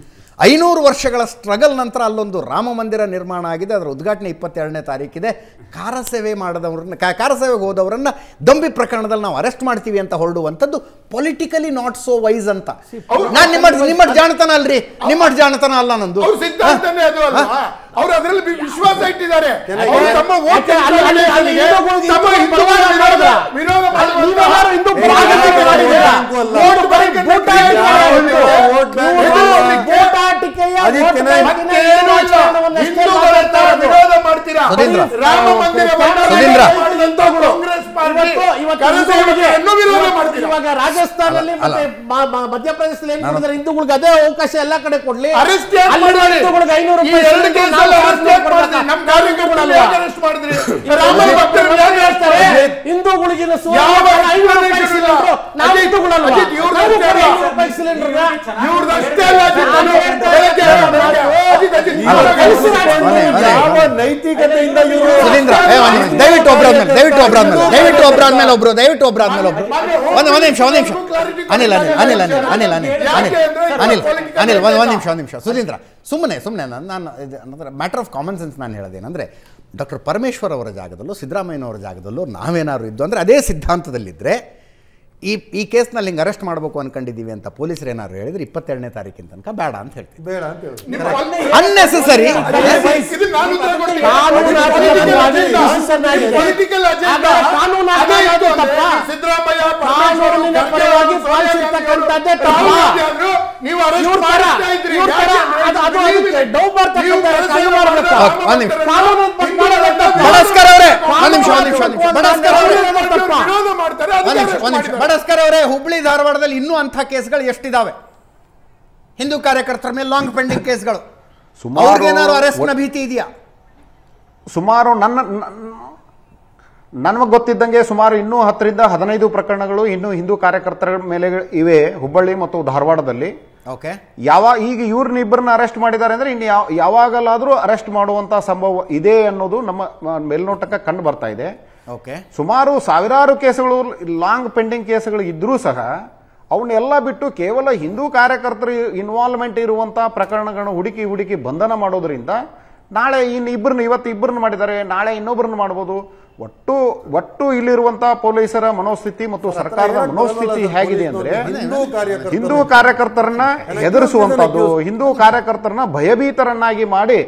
ಐನೂರು ವರ್ಷಗಳ ಸ್ಟ್ರಗಲ್ ನಂತರ ಅಲ್ಲೊಂದು ರಾಮ ಮಂದಿರ ನಿರ್ಮಾಣ ಆಗಿದೆ ಅದರ ಉದ್ಘಾಟನೆ ಇಪ್ಪತ್ತೆರಡನೇ ತಾರೀಕಿದೆ ಕಾರ ಸೇವೆ ಮಾಡದವ್ರನ್ನ ಕಾ- ಕಾರ ಸೇವೆಗೆ ಹೋದವರನ್ನ ದಂಬಿ ಪ್ರಕರಣದಲ್ಲಿ ನಾವು ಅರೆಸ್ಟ್ ಮಾಡ್ತೀವಿ ಅಂತ ಹೊರಡುವಂಥದ್ದು ಪೊಲಿಟಿಕಲಿ ನಾಟ್ ಸೋ ವೈಸ್ ಅಂತ ನಾನು ನಿಮ್ಮ ನಿಮ್ಮ ಜಾಣತನ ಅಲ್ರಿ ನಿಮ್ಮ ಜಾಣತನ ಅಲ್ಲ ನಂದು ಅವ್ರ ಸಿದ್ಧಾಂತನೇ ಅದು ಅಲ್ವಾ ಅವ್ರು ಅದರಲ್ಲಿ ವಿ- ವಿಶ್ವಾಸ ಇಟ್ಟಿದ್ದಾರೆ ಅವ್ರು ತಮ್ಮ vote ಯಾಕೆ ಅಲ್ಲಿ- ಅಲ್ಲಿ- ಅಲ್ಲಿ ಹಿಂದೂಗಳಿಗೆ ತಮ್ಮ ಹಿಂದೂ ಹಿಂದೂಗಳ ಪರವಾಗಿ ವಿರೋಧ ಮಾಡಿದ್ರ? ವಿರೋಧ ಅಲ್ಲಿ ಮಾಡುವಂತ- ನೀವೆಲ್ಲರೂ ಹಿಂದೂ ಏ, ಪರವಾಗಿ ಯಾರು ಮಾಡಿದ್ದೀರಾ? ಮಾಡಿದ್ದೀರಾ? ನೋಡು, ಬರೀ vote ಭೂತ bank ಆಟಿಕೆ ಯಾರು ಇದು. vote bank ಇದು ಯಾರು ಭೂತಾಟಿಕೆಯ ಅದಕ್ಕೆ vote ನಾವು- bank ನ ಮತ್ತೇನು ಇಲ್ಲ. ಆಚರಣೆಯನ್ನ ಅಷ್ಟೇ ಹಿಂದೂಗಳ ತರ ಮಾತಾಡ್ತಾ ವಿರೋಧ ಮಾಡ್ತೀರಾ ಸುಧೀಂದ್ರ. ರಾಮ ಮಂದಿರ ಸುಧೀಂದ್ರ. ಮಾಡಿದಂತವ್ರು ಕಾಂಗ್ರೆಸ್ ಪಾರ್ಟಿ ಇವತ್ತು ಇವತ್ತು ಕರಸೇವಕರನ್ನು ಹಿಂದೂಗಳಿಗೆ ವಿರೋಧ ಇವತ್ತು ಮಾಡ್ತೀರಾ ಇವಾಗ ರಾಜಸ್ಥಾನದಲ್ಲಿ ಅಲ್ಲ, ಮತ್ತೆ ಮ- ಮ- ಮಧ್ಯಪ್ರದೇಶದಲ್ಲಿ ಏನ್ ಮಾಡಿದ್ರೆ ಹಿಂದೂಗಳಿಗೆ ಅದೇ ಅವಕಾಶ ಎಲ್ಲ ಕಡೆ ಕೊಡ್ಲಿ ಅರೆಸ್ಟ್ ಯಾಕೆ ಅಲ್ಲಿರೋ ಮಾಡಿದ್ರಿ? ಹಿಂದೂಗಳಿಗೆ ಐನೂರು ಈ ರೂಪಾಯಿ ಎರಡು ಸಿಲಿಂಡರ್ ಕೇಸಲ್ಲಿ ನಾವು ಅರೆಸ್ಟ್ ಯಾಕೆ ಮಾಡಿದ್ರಿ? ನಮ್ಮ ಕಾರ್ಯಕರ್ತರನ್ನ ಯಾಕೆ ಅರೆಸ್ಟ್ ಮಾಡಿದ್ರಿ? ರಾಮ ಭಕ್ತರನ್ನ ಯಾಕೆ ಹೇಳ್ತಾರೆ ಅರೆಸ್ಟ್ ಹಿಂದೂಗಳಿಗೆ ಇದು ಸುವರ್ಣ ಯಾವ ಐನೂರು ರೂಪಾಯಿ explanation ಇಲ್ಲ. ಸಿಲಿಂಡರ್ ನಾವು ಅಜಿತ್, ಹಿಂದೂಗಳಲ್ವಾ? ಅಜಿತ್, ಇವ್ರದ್ದು ನಾವು ಅಷ್ಟೇ ಅಲ್ಲ. ಐನೂರು ರೂಪಾಯಿ ಸಿಲಿಂಡರ್ ಇವ್ರದ್ದು ಅಷ್ಟೇ ಅಲ್ಲ ಅಜಿತ್, ನಾನು ನಾನು ಹೇಳ್ತಾ ಬೆಳಗ್ಗೆ ಇದ್ದೀನಿ. ಬೆಳಗ್ಗೆ ಅಜಿತ್, ಅಜಿತ್, ಅಲ್ಲ, ಇವಾಗ ಕಳಿಸಿ ಅಜಿತ್, ರಾಜಕಾರಣ ಮನೆ- ಮನೆ- ಯಾವ ನೈತಿಕತೆಯಿಂದ ಇವರು ಸುಧೀಂದ್ರ ಏ, ಒಂದ್ ನಿಮಿಷ. ದಯವಿಟ್ಟು ಒಬ್ರಾದ್ಮೇಲೆ ದಯವಿಟ್ಟು ಒಬ್ರಾದ್ಮೇಲೆ ದಯವಿಟ್ಟು ಒಬ್ರಾದ್ಮೇಲೆ ಒಬ್ರು ದಯವಿಟ್ಟು ಒಬ್ರಾದ್ಮೇಲೆ ಒಬ್ರು ಒಂದು ಒಂದು ನಿಮಿಷ ಒಂದು ನಿಮಿಷ ಅನಿಲ್ ಅನಿಲ್ ಅನಿಲ್ ಅನಿಲ್ ಅನಿಲ್ ಅನಿಲ್ ಅನಿಲ್ ಅನಿಲ್ ಅನಿಲ್ ಒಂದು ಒಂದು ನಿಮಿಷ ಒಂದು ನಿಮಿಷ ಸುಧೀಂದ್ರ ಸುಮ್ಮನೆ ಸುಮ್ಮನೆ ನಾನು ನಾನು ಅಂದರೆ ಮ್ಯಾಟರ್ ಆಫ್ ಕಾಮನ್ ಸೆನ್ಸ್ ನಾನು ಹೇಳೋದೇನೆಂದರೆ ಡಾಕ್ಟರ್ ಪರಮೇಶ್ವರ್ ಅವರ ಜಾಗದಲ್ಲೂ ಸಿದ್ದರಾಮಯ್ಯನವರ ಜಾಗದಲ್ಲೂ ನಾವೇನಾದ್ರು ಇದ್ದು ಅಂದರೆ ಅದೇ ಸಿದ್ಧಾಂತದಲ್ಲಿದ್ದರೆ ಈ ಈ ಕೇಸ್ನಲ್ಲಿ ಹಿಂಗೆ ಅರೆಸ್ಟ್ ಮಾಡಬೇಕು ಅನ್ಕೊಂಡಿದ್ದೀವಿ ಅಂತ ಪೊಲೀಸರು ಏನಾದ್ರು ಹೇಳಿದ್ರೆ ಇಪ್ಪತ್ತೆರಡನೇ ತಾರೀಕಿನ ತನಕ ಬೇಡ ಅಂತ ಹೇಳ್ತೀವಿ ಬೇಡ ಅಂತ ಹೇಳಿ ನಿಮ್ಮ ಅಲ್ಲಿ- ಅನ್ನೆಸೆಸರಿ ಇದು ನಾನು ಉತ್ತರ ಕೊಡ್ತೀನಿ. ಕಾನೂನಾತ್ಮಕವಾಗಿ decision ಆಗಿದೆ. Political agenda. ಆದರೆ ಕಾನೂನಾತ್ಮಕವಾಗಿ ಅದೇ ಇದು ಅಂದ್ರೆ ತಪ್ಪಾ? ಸಿದ್ದರಾಮಯ್ಯ ಕಾನೂನಿನ ಪರವಾಗಿ ಪಾಲಿಸಿರ್ತಕ್ಕಂಥದ್ದೇ ತಪ್ಪಾ? ನೀವು ಅರೆಸ್ಟ್ ಇವ್ರ ತರ- ಮಾಡ್ತಾ ಇದ್ರಿ ಇವ್ರ ತರ ಅದು- ಅದು ಅದಕ್ಕೆ ಡೌ ಬರ್ತಕ್ಕಂಥ ಕಲ್ಲು ಮಾಡ್ಬೇಕು. ಒಂದ್ ನಿಮಿಷ. ಕಾನೂನು ಪ್ರಕಾರ ತಪ್ಪು. ಬಡಸ್ಕರ್ ಅವರೇ ಒಂದ್ ನಿಮಿಷ ಒಂದ್ ನಿಮಿಷ ಒಂದ್ ನಿಮಿಷ ಬಡಸ್ಕರ್ ಅವರೇ ವಿರೋಧ ಮಾಡ್ತಾರೆ ಒಂದ್ ಅದಕ್ಕೆ ನಿಮಿಷ arrest ಒಂದ್ ನಿಮಿಷ ಮಾಡಿದ್ದಾರೆ. ಬಡಸ್ಕರ್ ಅವರೇ ಹುಬ್ಳಿ ಧಾರವಾಡದಲ್ಲಿ ಇನ್ನೂ ಅಂಥ ಕೇಸ್ಗಳು ಎಷ್ಟಿದಾವೆ ಹಿಂದೂ ಕಾರ್ಯಕರ್ತರ ಮೇಲೆ ಲಾಂಗ್ ಪೆಂಡಿಂಗ್ ಕೇಸ್ಗಳು ಸುಮಾರು ಅವ್ರಿಗೇನಾದ್ರು ಅರೆಸ್ಟ್ನ ಒಟ್ಟು- ಭೀತಿ ಇದೆಯಾ ಸುಮಾರು ನನ್ನ ನನಗೆ ಗೊತ್ತಿದ್ದಂಗೆ ಸುಮಾರು ಇನ್ನೂ ಹತ್ತರಿಂದ ಹದಿನೈದು ಪ್ರಕರಣಗಳು ಇನ್ನೂ ಹಿಂದೂ ಕಾರ್ಯಕರ್ತರ ಮೇಲೆ ಇವೆ ಹುಬ್ಬಳ್ಳಿ ಮತ್ತು ಧಾರವಾಡದಲ್ಲಿ ಓಕೆ ಯಾವ ಈಗ ಇವ್ರನ್ನ ಇಬ್ಬರನ್ನ ಅರೆಸ್ಟ್ ಮಾಡಿದ್ದಾರೆ ಅಂದ್ರೆ ಇನ್ನು ಯಾವ ಯಾವಾಗಲಾದರೂ ಅರೆಸ್ಟ್ ಮಾಡುವಂತ ಸಂಭವ ಇದೆ ಅನ್ನೋದು ನಮ್ಮ ಮ- ಮೇಲ್ನೋಟಕ್ಕೆ ಕಂಡು ಬರ್ತಾ ಇದೆ ಓಕೆ ಸುಮಾರು ಸಾವಿರಾರು ಕೇಸುಗಳು ಲಾಂಗ್ ಪೆಂಡಿಂಗ್ ಕೇಸುಗಳು ಇದ್ರೂ ಸಹ ಅವನ್ನೆಲ್ಲ ಬಿಟ್ಟು ಕೇವಲ ಹಿಂದೂ ಕಾರ್ಯಕರ್ತರು ಇನ್ವಾಲ್ವ್ಮೆಂಟ್ ಇರುವಂತಹ ಪ್ರಕರಣಗಳನ್ನು ಹುಡುಕಿ ಹುಡುಕಿ ಬಂಧನ ಮಾಡೋದ್ರಿಂದ ನಾಳೆ ಇನ್ನು ಇಬ್ಬರನ್ನ ಇವತ್ತು ಇಬ್ಬರನ್ನ ಮಾಡಿದ್ದಾರೆ ನಾಳೆ ಇನ್ನೊಬ್ಬರನ್ನ ಮಾಡ್ಬೋದು ಒಟ್ಟು ಒಟ್ಟು ಇಲ್ಲಿರುವಂತಹ ಪೊಲೀಸರ ಮನೋಸ್ಥಿತಿ ಮತ್ತು ಸರ್ಕಾರದ ಮನೋಸ್ಥಿತಿ ಹೇಗಿದೆ ಅಂದ್ರೆ ಹಿಂದೂ ಕಾರ್ಯಕರ್ತರು ಹಿಂದೂ ಕಾರ್ಯಕರ್ತರನ್ನ ಹೆದರಿಸುವಂತದ್ದು ಹಿಂದೂ ಕಾರ್ಯಕರ್ತರನ್ನ ಭಯಭೀತರನ್ನಾಗಿ ಮಾಡಿ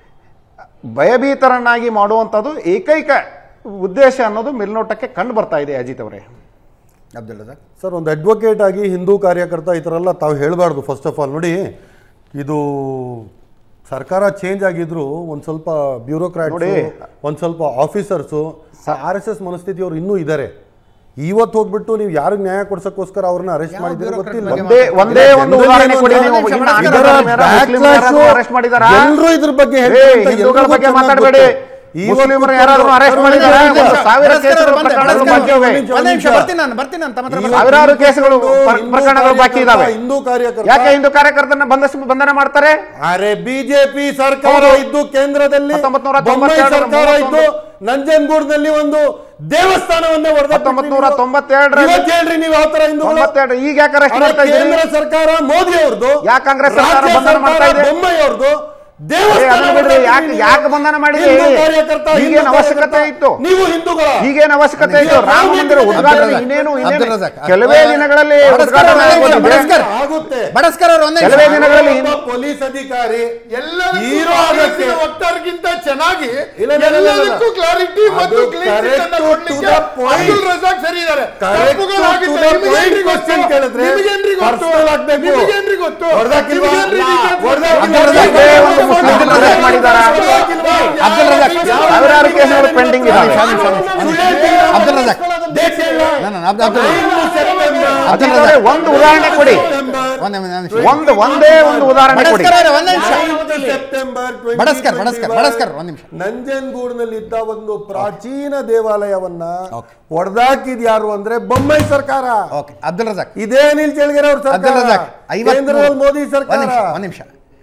ಭಯಭೀತರನ್ನಾಗಿ ಮಾಡುವಂಥದ್ದು ಏಕೈಕ ಉದ್ದೇಶ ಅನ್ನೋದು ಮೇಲ್ನೋಟಕ್ಕೆ ಕಂಡು ಬರ್ತಾ ಇದೆ ಅಜಿತ್ ಅವರೇ ಅಬ್ದುಲ್ ರಜಾಕ್ ಸರ್ ಒಂದು ಅಡ್ವೊಕೇಟ್ ಆಗಿ ಹಿಂದೂ ಕಾರ್ಯಕರ್ತ ಈ ಥರ ಎಲ್ಲ ತಾವು ಹೇಳಬಾರ್ದು ಫಸ್ಟ್ ಆಫ್ ಆಲ್ ನೋಡಿ ಇದು ಸರ್ಕಾರ ಚೇಂಜ್ ಆಗಿದ್ರು ಒಂದು ಸ್ವಲ್ಪ ಬ್ಯೂರೋಕ್ರಾಟ್ ನೋಡಿ. ಒಂದು ಸ್ವಲ್ಪ ಆಫೀಸರ್ಸು ಆರ್ ಎಸ್ ಎಸ್ ಮನಸ್ಥಿತಿಯವರು ಇನ್ನೂ ಇದ್ದಾರೆ ಇವತ್ತು ಹೋಗ್ಬಿಟ್ಟು ನೀವು ಯಾರಿಗೆ ನ್ಯಾಯ ಕೊಡ್ಸಕ್ಕೋಸ್ಕರ ಅವ್ರನ್ನ ಅರೆಸ್ಟ್ ಯಾವ ಮಾಡಿದ್ರೆ bureaucrat ಗೊತ್ತಿಲ್ಲ ಬಗ್ಗೆ ಒಂದೇ ಒಂದೇ ಒಂದು ಉದಾಹರಣೆ ಕೊಡಿ ನೀವು ನಿಮಿಷ ಇನ್ನು ಮಾತಾಡಿ. ಇದರ ಮೇಲೆ ಮುಸ್ಲಿಮರು ಯಾರಾದ್ರೂ ಅರೆಸ್ಟ್ ಮಾಡಿದಾರಾ ಎಲ್ಲರೂ ಇದ್ರ ಬಗ್ಗೆ ಏ, ಹೇಳ್ತಾರೆ ಅಂತ ಹಿಂದೂಗಳ ಎಲ್ರಿಗೂ ಬಗ್ಗೆ ಚೆನ್ನಾಗಿ ಮಾತಾಡಬೇಡಿ ಗೊತ್ತು. ಇವತ್ತು ಮುಸ್ಲಿಮರು ಯಾರಾದ್ರೂ ಅರೆಸ್ಟ್ ಒಂದು ಮಾಡಿದಾರಾ ನಿಮಿಷ, ಒಂದು ಸಾವಿರ ಬಡಸ್ಕರ್ ಕೇಸುಗಳು ಅವರು ಬಂದೆ, ಪ್ರಕರಣಗಳು ಬಡಸ್ಕರ್ ಬಾಕಿ ಇವೆ. ಒಂದು ನಿಮಿಷ, ಒಂದ್ ನಿಮಿಷ ನಿಮಿಷ. ಬರ್ತೀನಿ ನಾನು ಬರ್ತೀನಿ ನಾನು ತಮ್ಮ ಹತ್ರ ಬರ್ತೀನಿ. ಸಾವಿರಾರು ಕೇಸುಗಳು ಹಿಂದೂ ಪ್ರ- ಪ್ರಕರಣಗಳು ಬಾಕಿ ಇದಾವೆ ಹಿಂದೂ ಕಾರ್ಯಕರ್ತ ಯಾಕೆ ಹಿಂದೂ ಕಾರ್ಯಕರ್ತರನ್ನ ಬಂಧಸ್ ಬಂಧನ ಮಾಡ್ತಾರೆ ಅರೆ ಬಿಜೆಪಿ ಸರ್ಕಾರ ಹೌದು. ಇದ್ದು ಕೇಂದ್ರದಲ್ಲಿ ಹತ್ತೊಂಬತ್ತು ನೂರ ಬೊಮ್ಮಾಯಿ ತೊಂಬತ್ತೆರಡರ ಸರ್ಕಾರ ಇದ್ದು ನಂಜನಗೂಡ್ನಲ್ಲಿ ಒಂದು ದೇವಸ್ಥಾನವನ್ನೇ ಹೊಡೆದ ಹತ್ತೊಂಬತ್ತು ನೂರ ತೊಂಬತ್ತೆರಡರಲ್ಲಿ ಇವತ್ತು ಹೇಳ್ರಿ ನೀವು ಯಾವ ತರ ಹಿಂದೂಗಳು ತೊಂಬತ್ತೆರಡು ಈಗ ಯಾಕೆ ಅರೆಸ್ಟ್ ಅರೆ, ಮಾಡ್ತಾ ಕೇಂದ್ರ ಇದ್ದೀರಿ ಸರ್ಕಾರ ಮೋದಿ ಅವ್ರದ್ದು ಯಾಕೆ ಕಾಂಗ್ರೆಸ್ ಸರ್ಕಾರ ರಾಜ್ಯ ಬಂಧನ ಮಾಡ್ತಾ ಸರ್ಕಾರ ಇದೆ? ಬೊಮ್ಮಾಯಿ ಅವ್ರದ್ದು ಏ, ಅದನ್ನ ಬಿಡ್ರಿ, ಯಾಕೆ- ಯಾಕೆ ಬಂಧನ ಮಾಡಿದೆ? ಈಗೇನ್ ಅವಶ್ಯಕತೆ ಇತ್ತು? ನೀವು ಹಿಂದೂಗಳ ಈಗೇನು ಅವಶ್ಯಕತೆ ಇತ್ತು ರಾಮ ಮಂದಿರ ಉದ್ಘಾಟನೆ ಇನ್ನೇನು ಅಬ್ದುಲ್ ಇನ್ನೇನು ರಜಾಕ್. ಕೆಲವೇ ದಿನಗಳಲ್ಲಿ ಬಡಸ್ಕರ್ ಉದ್ಘಾಟನೆ ಅವರೇ, ಆಗೋದಿದೆ. ಬಡಸ್ಕರ್. ಆಗುತ್ತೆ ಬಡಸ್ಕರ್ ಅವರು ಒಂದೇ ಕೆಲವೇ ನಿಮಿಷ. ದಿನಗಳಲ್ಲಿ ಒಬ್ಬ ಪೊಲೀಸ್ ಅಧಿಕಾರಿ ಎಲ್ಲದಕ್ಕೂ ಹೀರೋ ಆಗಕ್ಕೆ ಕಾಂಗ್ರೆಸ್ಸಿನ ವಕ್ತಾರರಿಗಿಂತ ಚೆನ್ನಾಗಿ ಇಲ್ಲ, ಇಲ್ಲ, ಇಲ್ಲ, ಇಲ್ಲ. ಎಲ್ಲದಕ್ಕೂ ಕ್ಲಾರಿಟಿ ಮತ್ತು ಅದು clean sheet correct ಅನ್ನ to ಕೊಡ್ಲಿಕ್ಕೆ the point. ಅಬ್ದುಲ್ ರಜಾಕ್ ಸರಿ ಇದ್ದಾರೆ Correct ತಪ್ಪುಗಳು to ಆಗಿದ್ದ the ನಿಮಗೇನ್ರಿ point ಗೊತ್ತು? question ಕೇಳಿದ್ರೆ ನಿಮಗೇನ್ರಿ ಗೊತ್ತು? personal ಆಗ್ಬೇಕು. ನಿಮಗೇನ್ರಿ ಗೊತ್ತು? ಹೊಡ್ದಾಕಿಲ್ವಾ? ನಿಮಗೇನ್ರಿ ಗೊತ್ತು? ಹೊಡ್ದಾಕಿಲ್ವಾ? ಅಬ್ದುಲ್ ರಜಾಕ್ ಇದೇ ಒಂದು ಮುಸ್ಲಿಂ ರಜಾಕ್ ಮಾಡಿದಾರಾ? ಅಬ್ದುಲ್ ರಜಾಕ್. ಸಾವಿರಾರು ಕೇಸುಗಳು ಪೆಂಡಿಂಗ್ ಇದಾವೆ ಅಬ್ದುಲ್ ರಜಾಕ್ ನಾನು ನಾನು ಅಬ್ದುಲ್ ಅಬ್ದುಲ್ ರಜಾಕ್. ಅಜಿತ್ ಅವರೇ, ಒಂದು ಉದಾಹರಣೆ ಕೊಡಿ ಒಂದೇ ಒಂದೇ ನಿಮಿಷ. ಒಂದು ಒಂದೇ ಒಂದು ಉದಾಹರಣೆ ಕೊಡಿ ಬಡಸ್ಕರ್ ಅವರೇ, ಒಂದೇ ನಿಮಿಷ ಸೆಪ್ಟೆಂಬರ್ ಬಡಸ್ಕರ್, ಬಡಸ್ಕರ್, ಬಡಸ್ಕರ್, ಒಂದ್ ನಿಮಿಷ. ನಂಜನಗೂಡಿನಲ್ಲಿ ಇದ್ದ ಒಂದು ಪ್ರಾಚೀನ ದೇವಾಲಯವನ್ನ Okay. ಹೊಡೆದಾಕಿದ್ ಯಾರು ಅಂದ್ರೆ ಬೊಮ್ಮಾಯಿ ಸರ್ಕಾರ ಓಕೆ ಅಬ್ದುಲ್ ರಜಾಕ್ ಇದೇ ಅನಿಲ್ ಚಳ್ಗೆರೆ ಅವ್ರ ಅಬ್ದುಲ್ ಸರ್ಕಾರ ರಜಾಕ್ ಐವತ್ತು ಕೇಂದ್ರದಲ್ಲಿ ಮೋದಿ ಒಂದ್ ಸರ್ಕಾರ ನಿಮಿಷ ಒಂದ್ ನಿಮಿಷ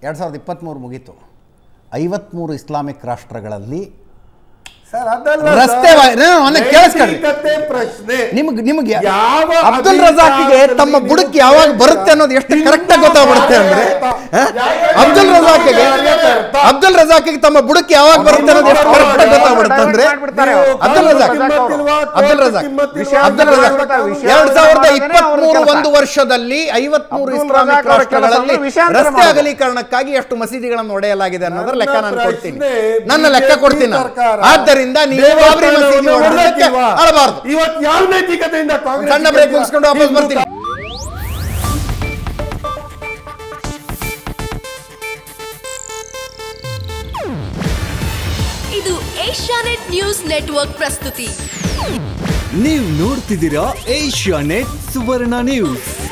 ಎರಡು ಸಾವಿರದ ಇಪ್ಪತ್ತ್ಮೂರು ಮುಗೀತು ಐವತ್ತ್ಮೂರು ಇಸ್ಲಾಮಿಕ್ ರಾಷ್ಟ್ರಗಳಲ್ಲಿ ಸರ್ ಅದಲ್ಲ ರಸ್ತೆ ಸರ್. ವಾ- ನಾನು ಮೊನ್ನೆ ಕೇಳಿಸ್ಕೊಳ್ಳಿ. ನೈತಿಕತೆ ಪ್ರಶ್ನೆ ನಿಮ್ಗೆ ನಿಮ್ಗೆ ಯಾವ ಅಬ್ದುಲ್ ರಜಾಕ್ಗೆ ತಮ್ಮ ಅಧಿಕಾರದಲ್ಲಿ ಬುಡಕ್ಕೆ ನೀವು ಯಾವಾಗ ಬರುತ್ತೆ ಅನ್ನೋದು ಎಷ್ಟು ಹಿಂದೂ ಕರೆಕ್ಟ್ ಆಗಿ ಗೊತ್ತಾಗ್ಬಿಡುತ್ತೆ ಅಂದ್ರೆ ಹ? ಅಬ್ದುಲ್ ರಜಾಕ್ಗೆ ಅಬ್ದುಲ್ ರಜಾಕ್ಗೆ ತಮ್ಮ ಬುಡಕ್ಕೆ ಯಾವಾಗ ಬರುತ್ತೆ ಅನ್ನೋದು ಎಷ್ಟು ಕರೆಕ್ಟ್ ಆಗಿ ಗೊತ್ತಾಗ್ಬಿಡುತ್ತೆ ಅಂದ್ರೆ ಅಬ್ದುಲ್ ರಜಾಕ್ ಅಬ್ದುಲ್ ರಜಾಕ್ ಅಬ್ದುಲ್ ರಜಾಕ್ ಎರಡ್ ಸಾವಿರದ ಇಪ್ಪತ್ಮೂರು ಒಂದು ವರ್ಷದಲ್ಲಿ ಐವತ್ಮೂರು ಅಬ್ದುಲ್ ಇಸ್ಲಾಮಿಕ್ ರಜಾಕ್ ಅವರ ಕೆಲಸ ರಾಷ್ಟ್ರಗಳಲ್ಲಿ ಅಂದ್ರೆ ವಿಷಯಾಂತರ ರಸ್ತೆ ಮಾಡೋದು. ಅಗಲೀಕರಣಕ್ಕಾಗಿ ಎಷ್ಟು ಮಸೀದಿಗಳನ್ನು ಒಡೆಯಲಾಗಿದೆ ಅನ್ನೋದ್ರ ಲೆಕ್ಕ ನಾನು ನನ್ನ ಕೊಡ್ತೀನಿ ಪ್ರಶ್ನೆ ನನ್ನ ಲೆಕ್ಕ BJP ಕೊಡ್ತೀನಿ ನಾನು. ಸರ್ಕಾರ ಆದ್ದರಿಂದ ನೀವು ಬಾಬ್ರಿ ಮಸೀದಿ ದೇವಸ್ಥಾನವನ್ನು ಹೊಡೆದಕ್ಕೆ ಹೊಡೆದಿಲ್ವಾ? ಅಳಬಾರ್ದು ಇವತ್ತು ಯಾವ ನೈತಿಕತೆಯಿಂದ ಕಾಂಗ್ರೆಸ್ ಸಣ್ಣ ಬ್ರೇಕ್ ಮುಗಿಸ್ಕೊಂಡು ವಾಪಸ್ ಬರ್ತೀನಿ ಇದು ಏಷ್ಯಾನೆಟ್ ನ್ಯೂಸ್ ನೆಟ್ವರ್ಕ್ ಪ್ರಸ್ತುತಿ ನೀವು ನೋಡ್ತಿದ್ದೀರಾ ಏಷ್ಯಾ ನೆಟ್ ಸುವರ್ಣ ನ್ಯೂಸ್